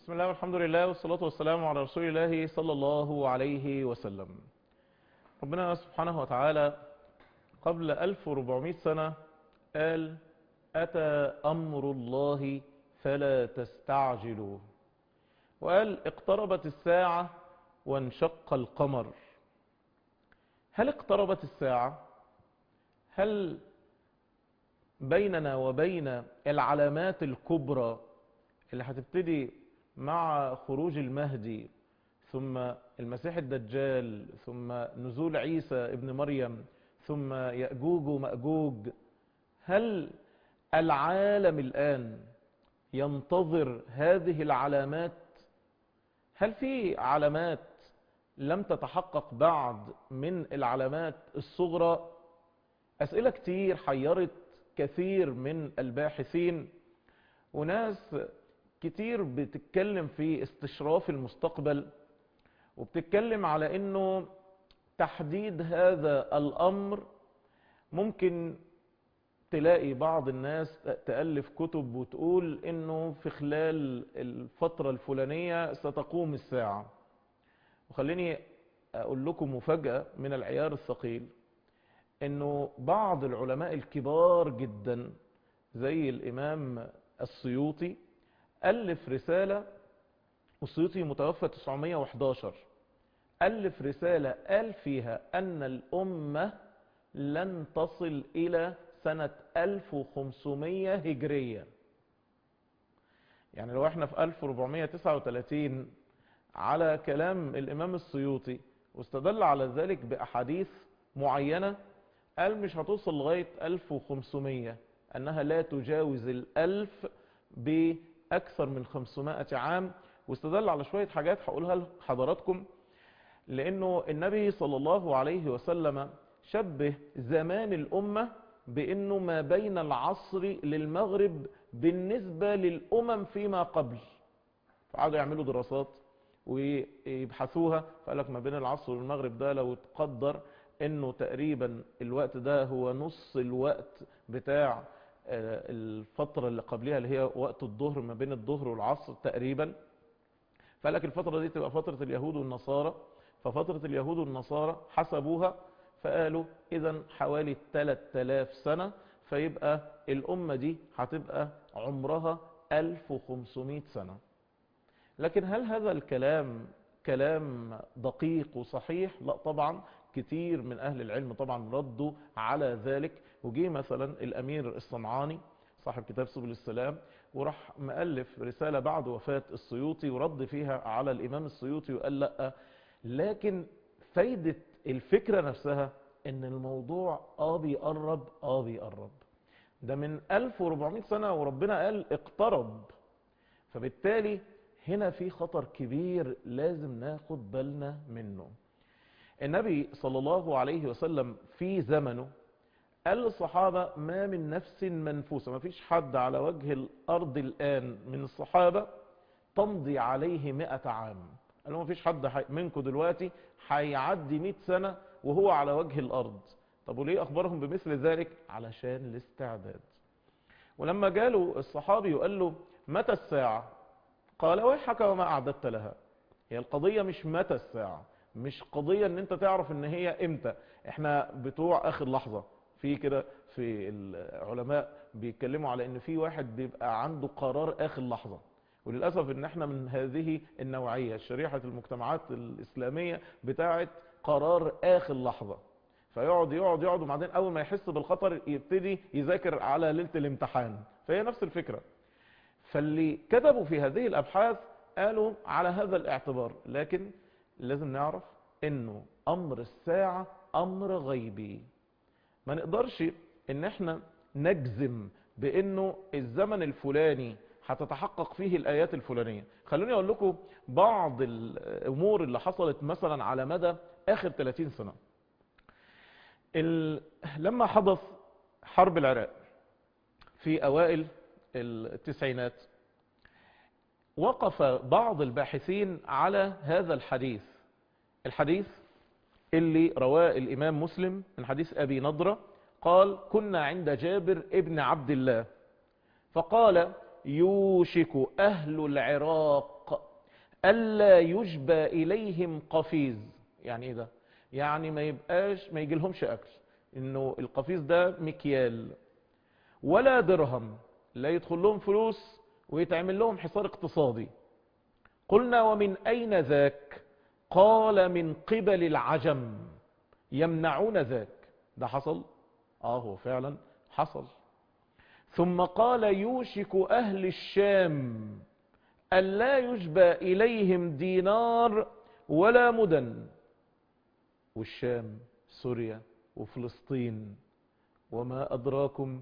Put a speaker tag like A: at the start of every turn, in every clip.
A: بسم الله والحمد لله والصلاة والسلام على رسول الله صلى الله عليه وسلم ربنا سبحانه وتعالى قبل 1400 سنة قال أتى أمر الله فلا تستعجلوا وقال اقتربت الساعة وانشق القمر هل اقتربت الساعة هل بيننا وبين العلامات الكبرى اللي هتبتدي مع خروج المهدي ثم المسيح الدجال ثم نزول عيسى ابن مريم ثم يأجوج ومأجوج هل العالم الآن ينتظر هذه العلامات هل في علامات لم تتحقق بعد من العلامات الصغرى أسئلة كتير حيرت كثير من الباحثين وناس كتير بتتكلم في استشراف المستقبل وبتتكلم على انه تحديد هذا الامر ممكن تلاقي بعض الناس تألف كتب وتقول انه في خلال الفترة الفلانية ستقوم الساعة وخليني اقول لكم مفاجأة من العيار الثقيل انه بعض العلماء الكبار جدا زي الامام السيوطي ألف رسالة السيوطي متوفى 911 ألف رسالة قال فيها أن الأمة لن تصل إلى سنة 1500 هجرية يعني لو احنا في 1439 على كلام الإمام السيوطي واستدل على ذلك بأحاديث معينة قال مش هتوصل لغاية 1500 أنها لا تجاوز الألف بأكثر من 500 عام واستدل على شوية حاجات هقولها لحضراتكم لأنه النبي صلى الله عليه وسلم شبه زمان الأمة بأنه ما بين العصر للمغرب بالنسبة للأمم فيما قبل فقعدوا يعملوا دراسات ويبحثوها فقال لك ما بين العصر والمغرب ده لو تقدر انه تقريبا الوقت ده هو نص الوقت بتاع الفترة اللي قبلها اللي هي وقت الظهر ما بين الظهر والعصر تقريبا فقال لك الفترة دي تبقى فترة اليهود والنصارى ففترة اليهود والنصارى حسبوها فقالوا اذا حوالي 3000 سنة فيبقى الأمة دي هتبقى عمرها 1500 سنة لكن هل هذا الكلام كلام دقيق وصحيح لا طبعا كتير من أهل العلم طبعا ردوا على ذلك وجي مثلا الأمير الصنعاني صاحب كتاب سبل السلام وراح مؤلف رسالة بعد وفاة السيوطي ورد فيها على الإمام السيوطي وقال لا لكن فايدة الفكرة نفسها ان الموضوع اه بيقرب اه بيقرب ده من 1400 سنة وربنا قال اقترب فبالتالي هنا في خطر كبير لازم ناخد بالنا منه النبي صلى الله عليه وسلم في زمنه قال للصحابة ما من نفس منفوسة ما فيش حد على وجه الأرض الآن من الصحابة تمضي عليه مئة عام قال له ما فيش حد منكم دلوقتي هيعدي مئة سنة وهو على وجه الأرض طب وليه أخبرهم بمثل ذلك علشان الاستعداد ولما جاله الصحابي وقال له متى الساعة قال ويحك وما أعددت لها هي القضية مش متى الساعة مش قضية ان انت تعرف ان هي امتى احنا بتوع اخر لحظة في كده في العلماء بيتكلموا على ان في واحد بيبقى عنده قرار اخر لحظة وللأسف ان احنا من هذه النوعية شريحة المجتمعات الاسلامية بتاعت قرار اخر لحظة فيقعد يقعد يقعد وبعدين اول ما يحس بالخطر يبتدي يذاكر على ليلة الامتحان فهي نفس الفكرة فاللي كتبوا في هذه الابحاث قالوا على هذا الاعتبار لكن لازم نعرف انه امر الساعة امر غيبي ما نقدرش ان احنا نجزم بانه الزمن الفلاني هتتحقق فيه الايات الفلانية خلوني اقول لكم بعض الامور اللي حصلت مثلا على مدى اخر 30 سنة لما حدث حرب العراق في اوائل التسعينات وقف بعض الباحثين على هذا الحديث الحديث اللي رواه الإمام مسلم من حديث أبي نضرة قال كنا عند جابر ابن عبد الله فقال يوشك أهل العراق ألا يجبى إليهم قفيز يعني إيه ده؟ يعني ما يبقاش ما يجيلهمش أكل إنه القفيز ده مكيال ولا درهم لا يدخل لهم فلوس ويتعمل لهم حصار اقتصادي قلنا ومن أين ذاك قال من قبل العجم يمنعون ذاك ده حصل آه هو فعلا حصل ثم قال يوشك أهل الشام ألا يجبى إليهم دينار ولا مدن والشام سوريا وفلسطين وما أدراكم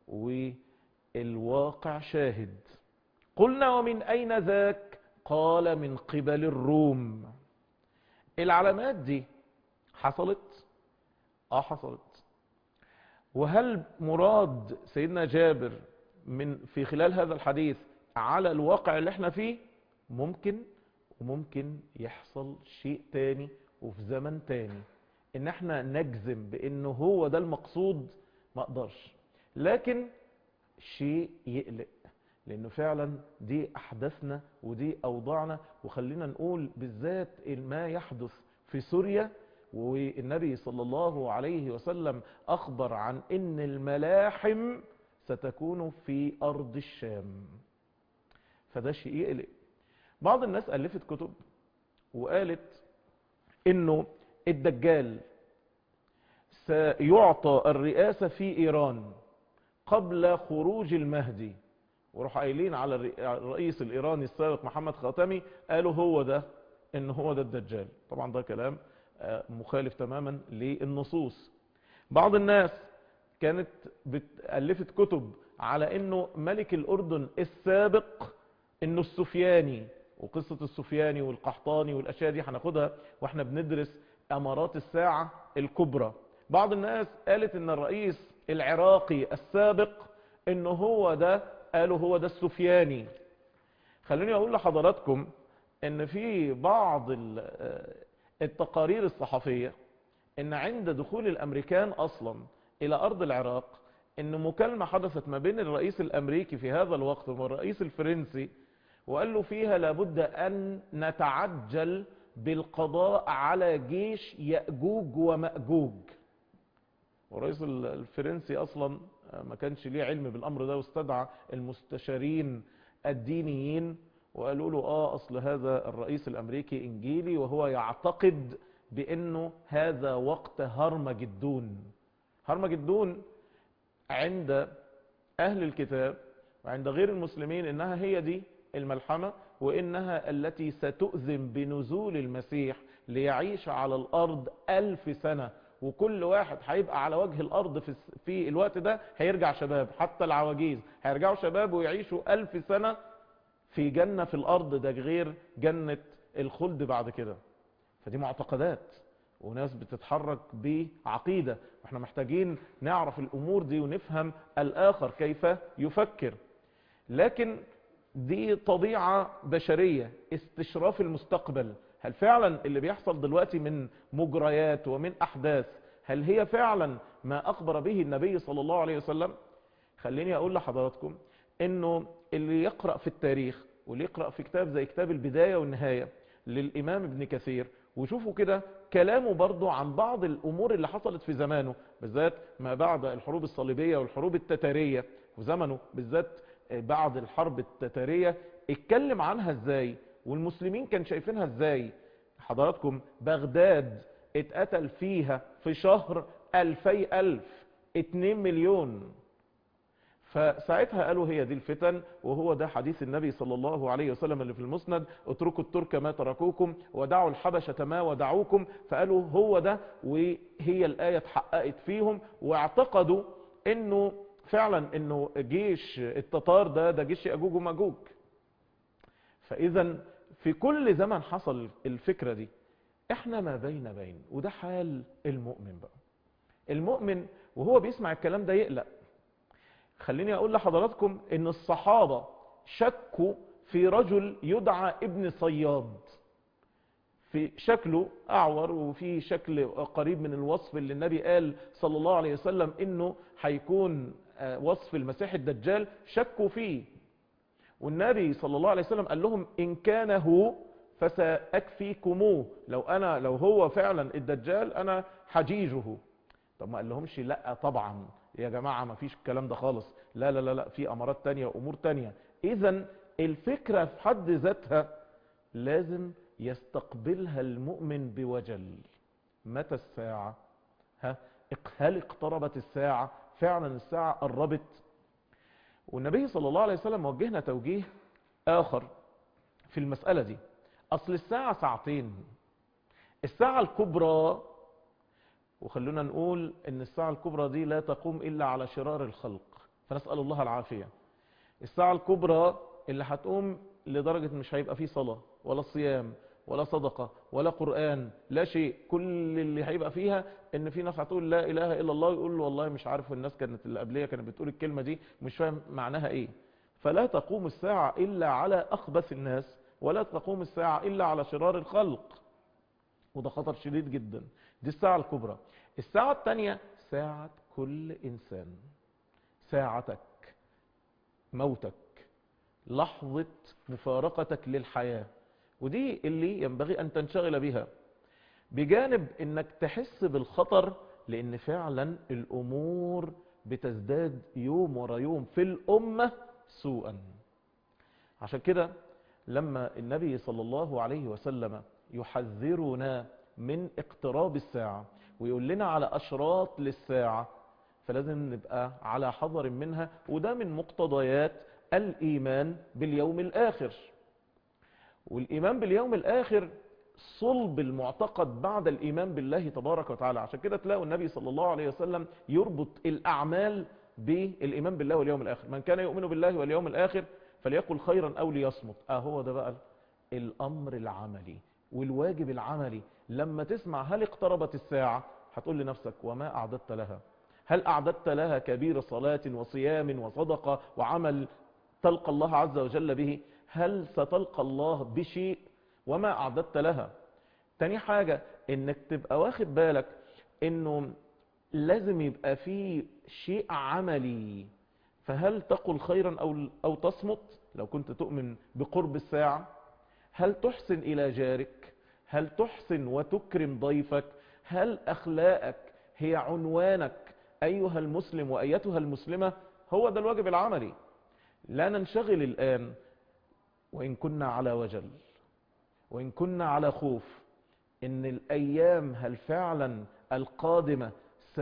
A: والواقع شاهد قلنا ومن أين ذاك قال من قبل الروم العلامات دي حصلت اه حصلت وهل مراد سيدنا جابر من في خلال هذا الحديث على الواقع اللي احنا فيه ممكن وممكن يحصل شيء تاني وفي زمن تاني ان احنا نجزم بانه هو ده المقصود ما اقدرش لكن شيء يقلق لانه فعلا دي احداثنا ودي اوضاعنا وخلينا نقول بالذات ما يحدث في سوريا والنبي صلى الله عليه وسلم اخبر عن ان الملاحم ستكون في ارض الشام فده شيء يقلق بعض الناس الفت كتب وقالت انه الدجال سيعطى الرئاسة في ايران قبل خروج المهدي وراح قايلين على الرئيس الايراني السابق محمد خاتمي قالوا هو ده ان هو ده الدجال طبعا ده كلام مخالف تماما للنصوص بعض الناس كانت ألفت كتب على انه ملك الاردن السابق انه السفياني وقصة السفياني والقحطاني والاشياء دي هناخدها واحنا بندرس امارات الساعة الكبرى بعض الناس قالت ان الرئيس العراقي السابق انه هو ده قالوا هو ده السفياني خلوني اقول لحضراتكم ان في بعض التقارير الصحفية ان عند دخول الامريكان اصلا الى ارض العراق ان مكالمة حدثت ما بين الرئيس الامريكي في هذا الوقت والرئيس الفرنسي وقال له فيها لابد ان نتعجل بالقضاء على جيش يأجوج ومأجوج والرئيس الفرنسي اصلا ما كانش ليه علم بالامر ده واستدعى المستشارين الدينيين وقالوا له اه اصل هذا الرئيس الامريكي انجيلي وهو يعتقد بانه هذا وقت هرمجدون هرمجدون عند اهل الكتاب وعند غير المسلمين انها هي دي الملحمة وانها التي ستؤذن بنزول المسيح ليعيش على الارض الف سنة وكل واحد هيبقى على وجه الارض في, في الوقت ده هيرجع شباب حتى العواجيز هيرجعوا شباب ويعيشوا الف سنة في جنة في الارض ده غير جنة الخلد بعد كده فدي معتقدات وناس بتتحرك بعقيدة واحنا محتاجين نعرف الامور دي ونفهم الاخر كيف يفكر لكن دي طبيعة بشرية استشراف المستقبل هل فعلا اللي بيحصل دلوقتي من مجريات ومن احداث هل هي فعلا ما اخبر به النبي صلى الله عليه وسلم خليني اقول لحضراتكم انه اللي يقرأ في التاريخ واللي يقرأ في كتاب زي كتاب البداية والنهاية للامام ابن كثير وشوفوا كده كلامه برضو عن بعض الامور اللي حصلت في زمانه بالذات ما بعد الحروب الصليبية والحروب التتارية وزمنه بالذات بعد الحرب التتارية اتكلم عنها ازاي والمسلمين كان شايفينها ازاي حضراتكم بغداد اتقتل فيها في شهر الفي الف اتنين مليون فساعتها قالوا هي دي الفتن وهو ده حديث النبي صلى الله عليه وسلم اللي في المسند اتركوا الترك ما تركوكم ودعوا الحبشة ما ودعوكم فقالوا هو ده وهي الآية اتحققت فيهم واعتقدوا انه فعلا انه جيش التتار ده ده جيش يأجوج ومأجوج فاذا في كل زمن حصل الفكرة دي احنا ما بين بين وده حال المؤمن بقى المؤمن وهو بيسمع الكلام ده يقلق خليني اقول لحضراتكم ان الصحابة شكوا في رجل يدعى ابن صياد في شكله اعور وفي شكل قريب من الوصف اللي النبي قال صلى الله عليه وسلم انه هيكون وصف المسيح الدجال شكوا فيه والنبي صلى الله عليه وسلم قال لهم إن كان هو فسأكفيكموه لو أنا لو هو فعلا الدجال أنا حجيجه طب ما قال لهمش لا طبعا يا جماعة ما فيش الكلام ده خالص لا لا لا لا في أمارات تانية وأمور تانية إذا الفكرة في حد ذاتها لازم يستقبلها المؤمن بوجل متى الساعة ها هل اقتربت الساعة فعلا الساعة قربت والنبي صلى الله عليه وسلم وجهنا توجيه آخر في المسألة دي أصل الساعة ساعتين الساعة الكبرى وخلونا نقول ان الساعة الكبرى دي لا تقوم إلا على شرار الخلق فنسأل الله العافية الساعة الكبرى اللي هتقوم لدرجة مش هيبقى فيه صلاة ولا صيام ولا صدقة ولا قرآن لا شيء كل اللي هيبقى فيها ان في ناس هتقول لا اله الا الله يقول له والله مش عارف الناس كانت اللي قبليه كانت بتقول الكلمة دي مش فاهم معناها ايه فلا تقوم الساعة الا على اخبث الناس ولا تقوم الساعة الا على شرار الخلق وده خطر شديد جدا دي الساعة الكبرى الساعة الثانية ساعة كل انسان ساعتك موتك لحظة مفارقتك للحياة ودي اللي ينبغي أن تنشغل بها بجانب أنك تحس بالخطر لأن فعلا الأمور بتزداد يوم ورا يوم في الأمة سوءا عشان كده لما النبي صلى الله عليه وسلم يحذرنا من اقتراب الساعة ويقول لنا على أشراط للساعة فلازم نبقى على حذر منها وده من مقتضيات الإيمان باليوم الآخر والإيمان باليوم الآخر صلب المعتقد بعد الإيمان بالله تبارك وتعالى عشان كده تلاقوا النبي صلى الله عليه وسلم يربط الأعمال بالإيمان بالله واليوم الآخر من كان يؤمن بالله واليوم الآخر فليقل خيرا أو ليصمت آه هو ده بقى الأمر العملي والواجب العملي لما تسمع هل اقتربت الساعة هتقول لنفسك وما أعددت لها هل أعددت لها كبير صلاة وصيام وصدقة وعمل تلقى الله عز وجل به هل ستلقى الله بشيء وما أعددت لها تاني حاجة انك تبقى واخد بالك انه لازم يبقى في شيء عملي فهل تقل خيرا أو, أو تصمت لو كنت تؤمن بقرب الساعة هل تحسن إلى جارك هل تحسن وتكرم ضيفك هل أخلاقك هي عنوانك أيها المسلم وأيتها المسلمة هو ده الواجب العملي لا ننشغل الآن وإن كنا على وجل وإن كنا على خوف إن الأيام هل فعلا القادمة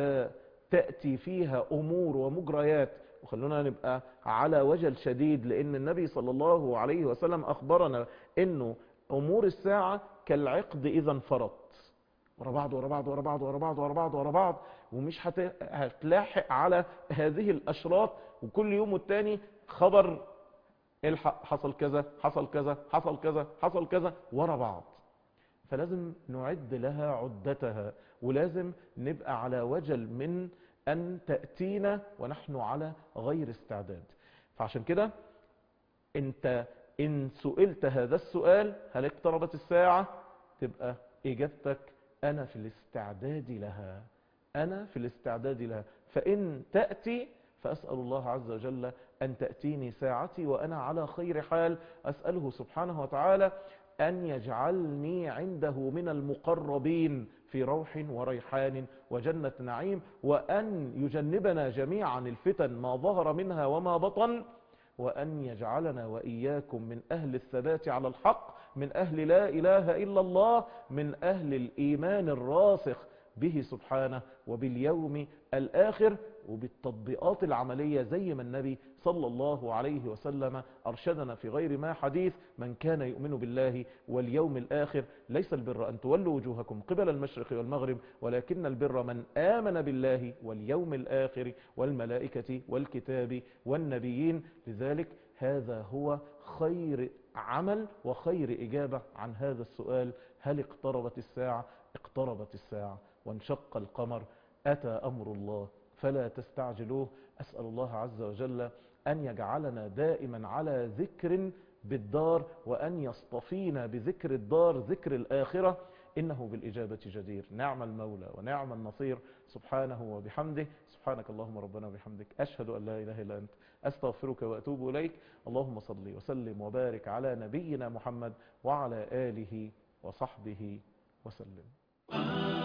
A: ستأتي فيها أمور ومجريات وخلونا نبقى على وجل شديد لأن النبي صلى الله عليه وسلم أخبرنا أنه أمور الساعة كالعقد إذا انفرط ورا بعض ورا بعض ورا بعض ورا بعض ورا بعض ورا بعض ومش هتلاحق على هذه الأشراط وكل يوم والتاني خبر الحق حصل كذا حصل كذا حصل كذا حصل كذا ورا بعض فلازم نعد لها عدتها ولازم نبقى على وجل من أن تأتينا ونحن على غير استعداد فعشان كده انت إن سئلت هذا السؤال هل اقتربت الساعة تبقى إجابتك أنا في الاستعداد لها أنا في الاستعداد لها فإن تأتي فأسأل الله عز وجل أن تأتيني ساعتي وأنا على خير حال أسأله سبحانه وتعالى أن يجعلني عنده من المقربين في روح وريحان وجنة نعيم وأن يجنبنا جميعا الفتن ما ظهر منها وما بطن وأن يجعلنا وإياكم من أهل الثبات على الحق من أهل لا إله إلا الله من أهل الإيمان الراسخ به سبحانه وباليوم الآخر وبالتطبيقات العملية زي ما النبي صلى الله عليه وسلم أرشدنا في غير ما حديث من كان يؤمن بالله واليوم الآخر ليس البر أن تولوا وجوهكم قبل المشرق والمغرب ولكن البر من آمن بالله واليوم الآخر والملائكة والكتاب والنبيين لذلك هذا هو خير عمل وخير إجابة عن هذا السؤال هل اقتربت الساعة اقتربت الساعة وانشق القمر أتى أمر الله فلا تستعجلوه أسأل الله عز وجل أن يجعلنا دائما على ذكر بالدار وأن يصطفينا بذكر الدار ذكر الآخرة إنه بالإجابة جدير نعم المولى ونعم النصير سبحانه وبحمده سبحانك اللهم ربنا وبحمدك أشهد أن لا إله إلا أنت أستغفرك وأتوب إليك اللهم صل وسلم وبارك على نبينا محمد وعلى آله وصحبه وسلم